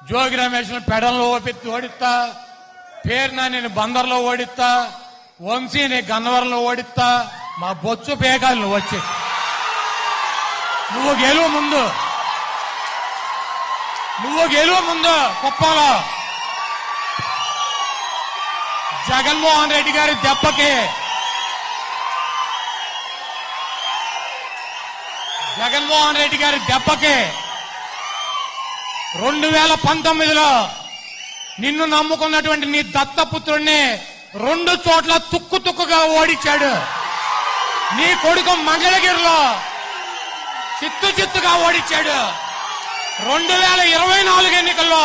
జోగి రమేష్ పెడల్లో ఓపెత్తి ఓడిస్తా పేరున నేను బందర్లో ఓడిస్తా వంశీని గన్నవరంలో ఓడిస్తా మా బొచ్చు పేగాలు నువ్వు వచ్చి నువ్వు గెలువు ముందు నువ్వు గెలువు ముందు కుప్పలో జగన్మోహన్ రెడ్డి గారి దెబ్బకి జగన్మోహన్ రెడ్డి గారి దెబ్బకి రెండు వేల పంతొమ్మిదిలో నిన్ను నమ్ముకున్నటువంటి నీ దత్తపుత్రుణ్ణి రెండు చోట్ల తుక్కు తుక్కుగా ఓడించాడు నీ కొడుకు మంగళగిరిలో చిత్తు చిత్తుగా ఓడించాడు రెండు వేల ఇరవై నాలుగు ఎన్నికల్లో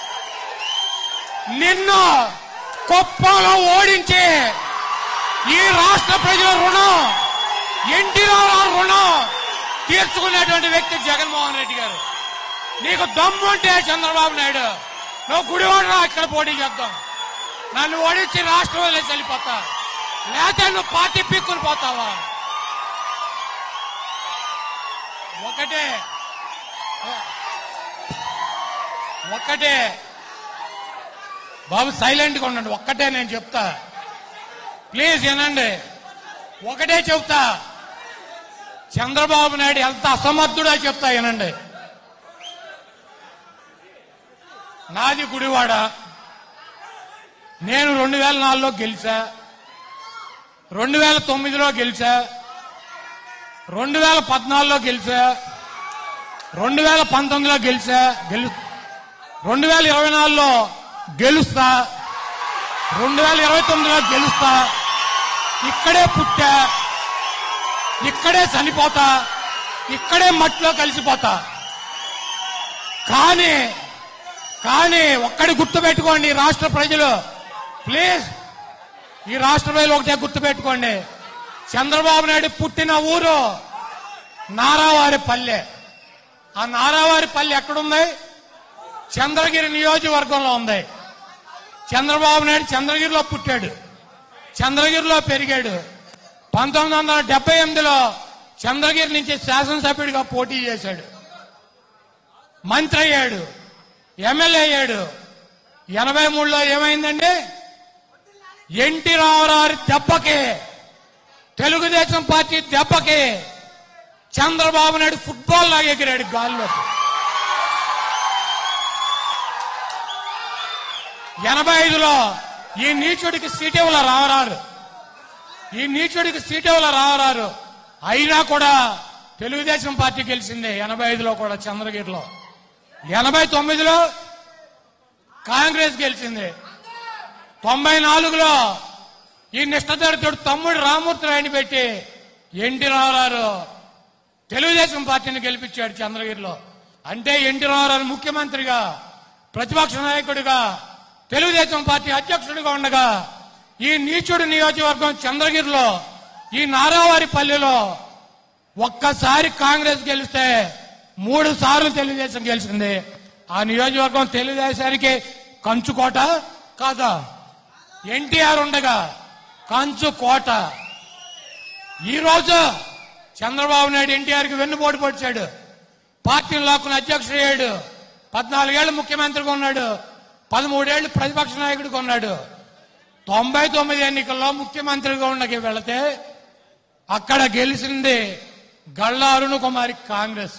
నిన్ను కుప్పలో ఓడించి ఈ రాష్ట్ర ప్రజల రుణం ఎన్టీ రామారావు రుణం తీర్చుకునేటువంటి వ్యక్తి జగన్మోహన్ రెడ్డి గారు నీకు దమ్ముంటే చంద్రబాబు నాయుడు నువ్వు గుడివాడరా ఇక్కడ పోటీ చేద్దాం నన్ను ఓడించి రాష్ట్రం వదిలేసి వెళ్ళిపోతా లేకపోతే నువ్వు పార్టీ పీక్కుని పోతావా ఒకటే ఒక్కటే బాబు సైలెంట్గా ఉండండి ఒక్కటే నేను చెప్తా ప్లీజ్ వినండి ఒకటే చెప్తా చంద్రబాబు నాయుడు ఎంత అసమర్థుడా చెప్తా వినండి నాది గుడివాడ నేను రెండు వేల నాలుగులో గెలిచా రెండు వేల తొమ్మిదిలో గెలిచా రెండు వేల పద్నాలుగులో గెలిచా రెండు వేల పంతొమ్మిదిలో గెలిచా గెలు రెండు వేల ఇరవై నాలుగులో గెలుస్తా రెండు వేల ఇరవై తొమ్మిదిలో గెలుస్తా ఇక్కడే పుట్టా ఇక్కడే చనిపోతా ఇక్కడే మట్టిలో కలిసిపోతా కానీ కానీ ఒక్కడి గుర్తు పెట్టుకోండి ఈ రాష్ట్ర ప్రజలు ప్లీజ్ ఈ రాష్ట్ర ప్రజలు ఒకటే గుర్తు పెట్టుకోండి చంద్రబాబు నాయుడు పుట్టిన ఊరు నారావారి పల్లె ఆ నారావారి పల్లె ఎక్కడుంది చంద్రగిరి నియోజకవర్గంలో ఉంది చంద్రబాబు నాయుడు చంద్రగిరిలో పుట్టాడు చంద్రగిరిలో పెరిగాడు పంతొమ్మిది వందల డెబ్బై ఎనిమిదిలో చంద్రగిరి నుంచి శాసనసభ్యుడిగా పోటీ చేశాడు మంత్రి అయ్యాడు ఎమ్మెల్యే అయ్యాడు ఎనభై మూడులో ఏమైందండి ఎన్టీ రామారావు దెబ్బకి తెలుగుదేశం పార్టీ దెబ్బకి చంద్రబాబు నాయుడు ఫుట్బాల్ లాగా ఎగిరాడు గాల్లోకి ఎనభై ఐదులో ఈ నీచుడికి సీట్ ఇవ్వల రావరారు ఈ నీచుడికి సీట్ ఇవ్వల రావరారు అయినా కూడా తెలుగుదేశం పార్టీ గెలిచింది ఎనభై ఐదులో కూడా చంద్రగిరిలో ఎనభై తొమ్మిదిలో కాంగ్రెస్ గెలిచింది తొంభై నాలుగులో ఈ నిష్టదరితుడు తమ్ముడు రామూర్తి రాయని పెట్టి ఎన్టీ రామారావు తెలుగుదేశం పార్టీని గెలిపించాడు చంద్రగిరిలో అంటే ఎన్టీ రామారావు ముఖ్యమంత్రిగా ప్రతిపక్ష నాయకుడిగా తెలుగుదేశం పార్టీ అధ్యక్షుడిగా ఉండగా ఈ నీచుడు నియోజకవర్గం చంద్రగిరిలో ఈ నారావారి పల్లెలో ఒక్కసారి కాంగ్రెస్ గెలిస్తే మూడు సార్లు తెలుగుదేశం గెలిచింది ఆ నియోజకవర్గం తెలుగుదేశానికి కంచుకోట కాదా ఎన్టీఆర్ ఉండగా కంచు కోట ఈ రోజు చంద్రబాబు నాయుడు ఎన్టీఆర్కి వెన్నుపోటు పొడిచాడు పార్టీని లాక్కుని అధ్యక్షుడు అయ్యాడు పద్నాలుగేళ్లు ముఖ్యమంత్రిగా ఉన్నాడు పదమూడేళ్లు ప్రతిపక్ష నాయకుడిగా ఉన్నాడు తొంభై తొమ్మిది ఎన్నికల్లో ముఖ్యమంత్రిగా ఉండకి వెళితే అక్కడ గెలిచింది గళ్ళ అరుణ కుమారి కాంగ్రెస్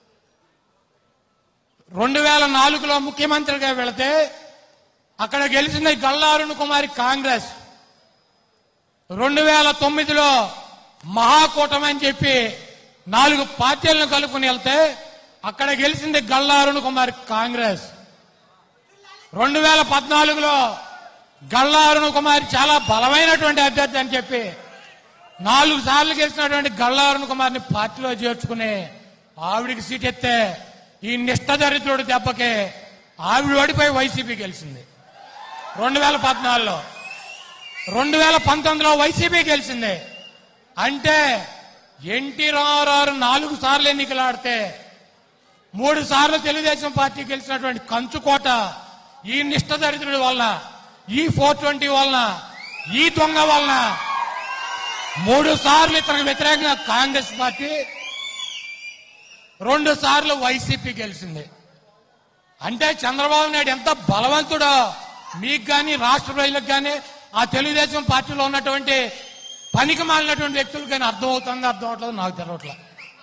రెండు వేల నాలుగులో ముఖ్యమంత్రిగా వెళితే అక్కడ గెలిచింది గళ్ళ అరుణ కుమారి కాంగ్రెస్ రెండు వేల తొమ్మిదిలో మహాకూటమి అని చెప్పి నాలుగు పార్టీలను కలుపుకుని వెళ్తే అక్కడ గెలిచింది గళ్ళ అరుణ కుమారి కాంగ్రెస్ రెండు వేల పద్నాలుగులో గళ్ళ అరుణ కుమారి చాలా బలమైనటువంటి అభ్యర్థి అని చెప్పి నాలుగు సార్లు గెలిచినటువంటి గళ్ళ అరుణ కుమార్ని పార్టీలో చేర్చుకుని ఆవిడికి సీట్ ఎత్తే ఈ నిష్టదరిద్రుడి దెబ్బకి ఆవిడ ఓడిపోయి వైసీపీ గెలిచింది రెండు వేల పద్నాలుగులో రెండు వేల పంతొమ్మిదిలో వైసీపీ గెలిచింది అంటే ఎన్టీ రామారావు నాలుగు సార్లు ఎన్నికలు ఆడితే మూడు సార్లు తెలుగుదేశం పార్టీ గెలిచినటువంటి కంచుకోట ఈ నిష్టదరిద్రుడి వలన ఈ ఫోర్ ట్వంటీ వలన ఈ దొంగ వలన మూడు సార్లు ఇతనికి వ్యతిరేకంగా కాంగ్రెస్ పార్టీ రెండు సార్లు వైసీపీ గెలిచింది అంటే చంద్రబాబు నాయుడు ఎంత బలవంతుడో మీకు కానీ రాష్ట్ర ప్రజలకు కానీ ఆ తెలుగుదేశం పార్టీలో ఉన్నటువంటి పనికి మాలినటువంటి వ్యక్తులకు కానీ అర్థమవుతుంది అర్థం అవట్లేదు నాకు తెలవట్లేదు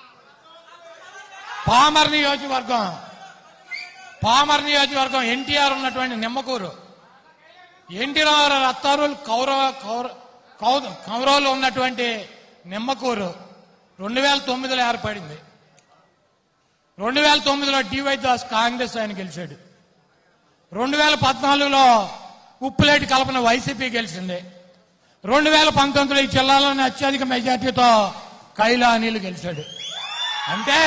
పామర్ నియోజకవర్గం పామర్ నియోజకవర్గం ఎన్టీఆర్ ఉన్నటువంటి నిమ్మకూరు ఎన్టీ రామారావు అత్తారులు కౌరవ కౌర కౌ- కౌరవులు ఉన్నటువంటి నిమ్మకూరు రెండు వేల తొమ్మిదిలో ఏర్పడింది రెండు వేల తొమ్మిదిలో డివై దాస్ కాంగ్రెస్ ఆయన గెలిచాడు రెండు వేల పద్నాలుగులో ఉప్పులేటి కల్పన వైసీపీ గెలిచింది రెండు వేల పంతొమ్మిదిలో ఈ జిల్లాలోని అత్యధిక మెజార్టీతో కైలా అనిల్ గెలిచాడు అంటే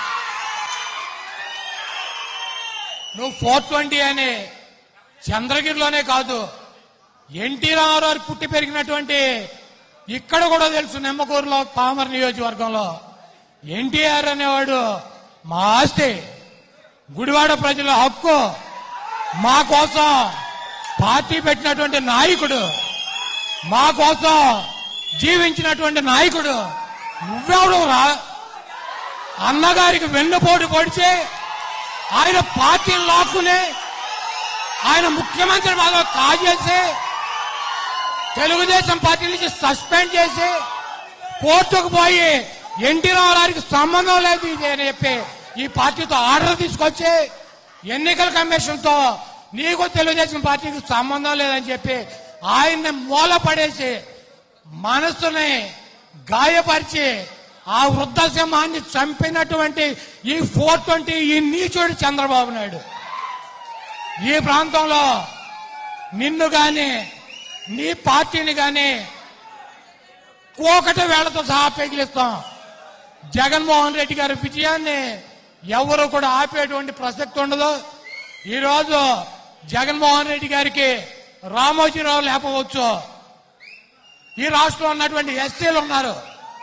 నువ్వు ఫోర్ ట్వంటీ అని చంద్రగిరిలోనే కాదు ఎన్టీ రామారావు పుట్టి పెరిగినటువంటి ఇక్కడ కూడా తెలుసు నిమ్మకూరులో పామర్ నియోజకవర్గంలో ఎన్టీఆర్ అనేవాడు మా ఆస్తి గుడివాడ ప్రజల హక్కు మా కోసం పార్టీ పెట్టినటువంటి నాయకుడు మా కోసం జీవించినటువంటి నాయకుడు నువ్వెవడు రా అన్నగారికి వెన్నుపోటు పొడిచి ఆయన పార్టీని లాక్కుని ఆయన ముఖ్యమంత్రి పదవి కాజేసి తెలుగుదేశం పార్టీ నుంచి సస్పెండ్ చేసి కోర్టుకు పోయి ఎన్టీ రామారావుకి సంబంధం లేదు ఇది అని చెప్పి ఈ పార్టీతో ఆర్డర్ తీసుకొచ్చి ఎన్నికల కమిషన్ తో నీకు తెలుగుదేశం పార్టీకి సంబంధం లేదని చెప్పి ఆయన్ని మూలపడేసి మనసుని గాయపరిచి ఆ వృద్ధ సింహాన్ని చంపినటువంటి ఈ ఫోర్ ట్వంటీ ఈ నీచుడు చంద్రబాబు నాయుడు ఈ ప్రాంతంలో నిన్ను గాని నీ పార్టీని గాని కోకటి వేళతో సహా పెగిలిస్తాం జగన్మోహన్ రెడ్డి గారి విజయాన్ని ఎవరు కూడా ఆపేటువంటి ప్రసక్తి ఉండదు ఈరోజు జగన్మోహన్ రెడ్డి గారికి రామోజీరావు లేపవచ్చు ఈ రాష్ట్రంలో ఉన్నటువంటి ఎస్సీలు ఉన్నారు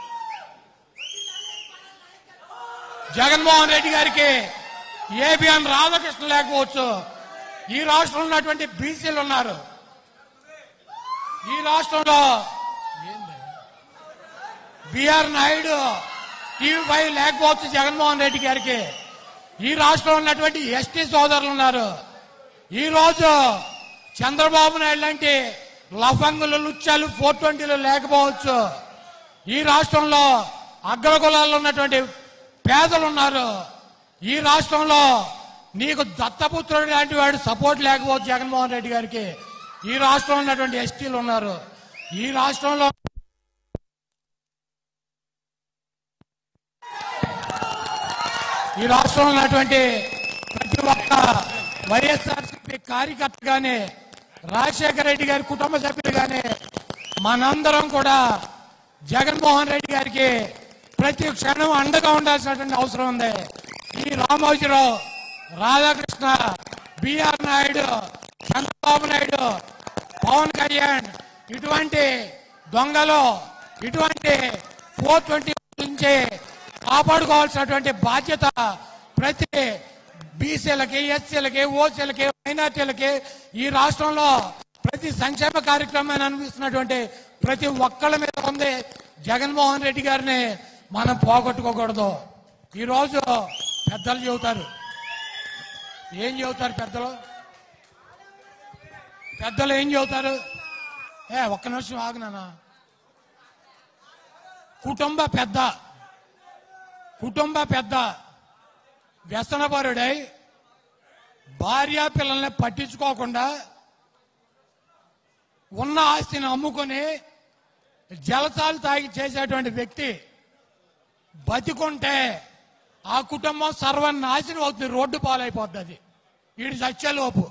జగన్మోహన్ రెడ్డి గారికి ఏబిఎన్ రాధాకృష్ణ లేకపోవచ్చు ఈ రాష్ట్రంలో ఉన్నటువంటి బీసీలు ఉన్నారు ఈ రాష్ట్రంలో బిఆర్ నాయుడు టీవీ ఫైవ్ లేకపోవచ్చు జగన్మోహన్ రెడ్డి గారికి ఈ రాష్ట్రంలో ఉన్నటువంటి ఎస్టీ సోదరులు ఉన్నారు ఈ రోజు చంద్రబాబు నాయుడు లాంటి లఫంగులు లుచ్చాలు ఫోర్ ట్వంటీలు లేకపోవచ్చు ఈ రాష్ట్రంలో అగ్రకులాల్లో ఉన్నటువంటి పేదలు ఉన్నారు ఈ రాష్ట్రంలో నీకు దత్తపుత్రుడు లాంటి వాడు సపోర్ట్ లేకపోవచ్చు జగన్మోహన్ రెడ్డి గారికి ఈ రాష్ట్రంలో ఉన్నటువంటి ఎస్టీలు ఉన్నారు ఈ రాష్ట్రంలో ఈ రాష్ట్రంలో ఉన్నటువంటి ప్రతి ఒక్క వైఎస్ఆర్సీపీ కార్యకర్త గాని రాజశేఖర రెడ్డి గారి కుటుంబ సభ్యులు గాని మనందరం కూడా జగన్మోహన్ రెడ్డి గారికి ప్రతి క్షణం అండగా ఉండాల్సినటువంటి అవసరం ఉంది ఈ రామోజీరావు రాధాకృష్ణ బిఆర్ నాయుడు చంద్రబాబు నాయుడు పవన్ కళ్యాణ్ ఇటువంటి దొంగలు ఇటువంటి ఫోర్ ట్వంటీ నుంచి కాపాడుకోవాల్సినటువంటి బాధ్యత ప్రతి బీసీలకి ఎస్సీలకి ఓసీలకి మైనార్టీలకి ఈ రాష్ట్రంలో ప్రతి సంక్షేమ కార్యక్రమాన్ని అనిపిస్తున్నటువంటి ప్రతి ఒక్కళ్ళ మీద ఉంది జగన్మోహన్ రెడ్డి గారిని మనం పోగొట్టుకోకూడదు ఈరోజు పెద్దలు చెబుతారు ఏం చెబుతారు పెద్దలు పెద్దలు ఏం చెబుతారు ఏ ఒక్క నిమిషం ఆగునానా కుటుంబ పెద్ద కుటుంబ పెద్ద వ్యసనపరుడై భార్య పిల్లల్ని పట్టించుకోకుండా ఉన్న ఆస్తిని అమ్ముకొని జలసాలు తాగి చేసేటువంటి వ్యక్తి బతికుంటే ఆ కుటుంబం సర్వనాశనం అవుతుంది రోడ్డు పాలైపోద్ది అది వీడి సత్యలోపు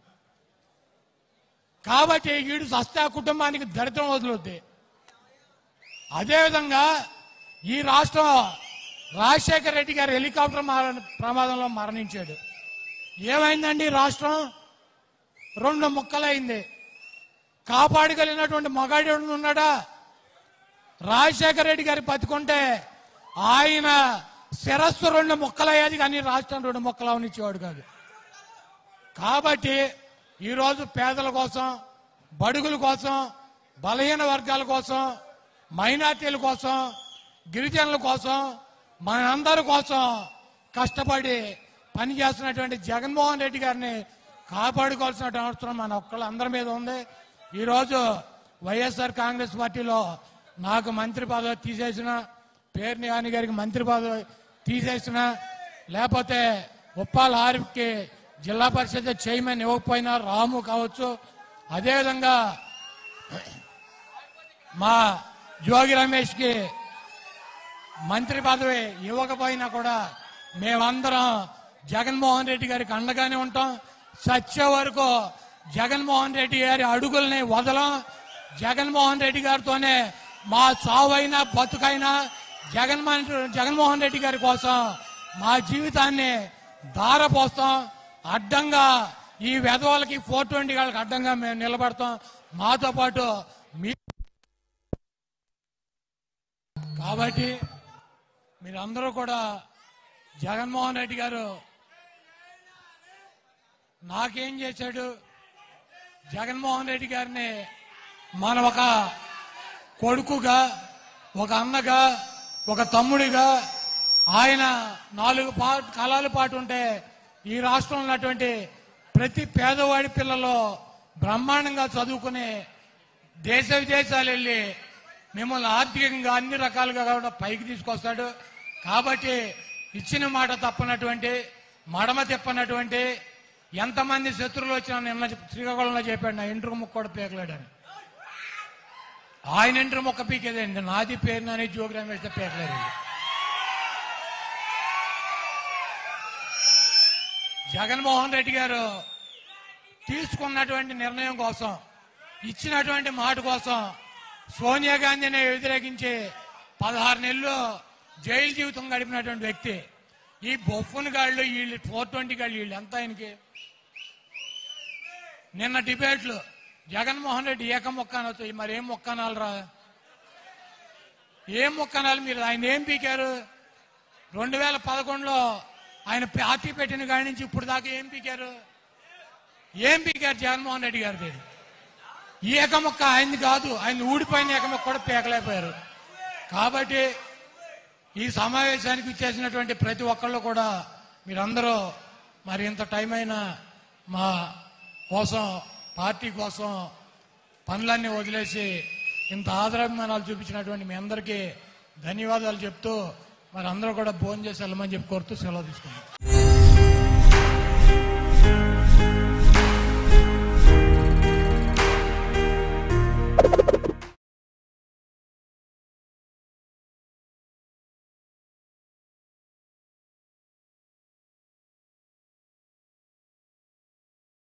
కాబట్టి వీడు సస్తే ఆ కుటుంబానికి దరిద్రం వదులుద్ది అదేవిధంగా ఈ రాష్ట్రం రాజశేఖర రెడ్డి గారు హెలికాప్టర్ మరణ ప్రమాదంలో మరణించాడు ఏమైందండి ఈ రాష్ట్రం రెండు ముక్కలైంది కాపాడగలిగినటువంటి మగాడు ఉన్నాడా రాజశేఖర రెడ్డి గారి బతుకుంటే ఆయన శిరస్సు రెండు ముక్కలయ్యేది కానీ రాష్ట్రం రెండు ముక్కలు అవనిచ్చేవాడు కాదు కాబట్టి ఈరోజు పేదల కోసం బడుగుల కోసం బలహీన వర్గాల కోసం మైనార్టీల కోసం గిరిజనుల కోసం మనందరి కోసం కష్టపడి పనిచేస్తున్నటువంటి జగన్మోహన్ రెడ్డి గారిని కాపాడుకోవాల్సిన అవసరం మన ఒక్కళ్ళందరి మీద ఉంది ఈరోజు వైఎస్ఆర్ కాంగ్రెస్ పార్టీలో నాకు మంత్రి పదవి తీసేసిన పేర్ని గాని గారికి మంత్రి పదవి తీసేసిన లేకపోతే ఉప్పాల ఆరిఫ్కి జిల్లా పరిషత్ చైర్మన్ ఇవ్వకపోయినా రాము కావచ్చు అదేవిధంగా మా జోగి రమేష్కి మంత్రి పదవి ఇవ్వకపోయినా కూడా మేమందరం జగన్మోహన్ రెడ్డి గారికి అండగానే ఉంటాం సత్య వరకు జగన్మోహన్ రెడ్డి గారి అడుగుల్ని వదలం జగన్మోహన్ రెడ్డి గారితోనే మా చావైనా బతుకైనా జగన్మోహన్ జగన్మోహన్ రెడ్డి గారి కోసం మా జీవితాన్ని దారపోస్తాం అడ్డంగా ఈ వెధవలకి ఫోర్ ట్వంటీ వాళ్ళకి అడ్డంగా మేము నిలబడతాం మాతో పాటు మీ కాబట్టి మీరందరూ కూడా జగన్మోహన్ రెడ్డి గారు నాకేం చేశాడు జగన్మోహన్ రెడ్డి గారిని మన ఒక కొడుకుగా ఒక అన్నగా ఒక తమ్ముడిగా ఆయన నాలుగు పా కాలాల పాటు ఉంటే ఈ రాష్ట్రంలో ఉన్నటువంటి ప్రతి పేదవాడి పిల్లలు బ్రహ్మాండంగా చదువుకుని దేశ విదేశాలు వెళ్ళి మిమ్మల్ని ఆర్థికంగా అన్ని రకాలుగా కూడా పైకి తీసుకొస్తాడు కాబట్టి ఇచ్చిన మాట తప్పనటువంటి మడమ తిప్పనటువంటి ఎంతమంది శత్రువులు వచ్చినా నిన్న శ్రీకాకుళంలో చెప్పాడు నా ఇంటర్ ముక్క కూడా పీకలేడని ఆయన ఇంటర్ ముక్క పీకేదండి నాది పేరు అని జోగ్రామ్ వేస్తే పీకలేదు జగన్మోహన్ రెడ్డి గారు తీసుకున్నటువంటి నిర్ణయం కోసం ఇచ్చినటువంటి మాట కోసం సోనియా గాంధీని వ్యతిరేకించి పదహారు నెలలు జైలు జీవితం గడిపినటువంటి వ్యక్తి ఈ బొఫ్ఫన్ గాళ్ళు వీళ్ళు ఫోర్ ట్వంటీ గాళ్ళు వీళ్ళు ఎంత ఆయనకి నిన్న డిబేట్లు జగన్మోహన్ రెడ్డి ఏక మొక్క అనొచ్చు మరి ఏం మొక్క అనాలరా ఏం మొక్క అనాలి మీరు ఆయన ఏం పీకారు రెండు వేల పదకొండులో ఆయన పార్టీ పెట్టిన కాడి నుంచి ఇప్పుడు దాకా ఏం పీకారు ఏం పీకారు జగన్మోహన్ రెడ్డి గారిది ఈ ఏకమొక్క ఆయనది కాదు ఆయన ఊడిపోయిన ఏకమొక్క కూడా పీకలేకపోయారు కాబట్టి ఈ సమావేశానికి ఇచ్చేసినటువంటి ప్రతి ఒక్కళ్ళు కూడా మీరందరూ మరి ఇంత టైం అయినా మా కోసం పార్టీ కోసం పనులన్నీ వదిలేసి ఇంత ఆదరాభిమానాలు చూపించినటువంటి మీ అందరికీ ధన్యవాదాలు చెప్తూ మరి అందరూ కూడా భోజనం చేసి వెళ్ళమని చెప్పి కోరుతూ సెలవు తీసుకున్నాం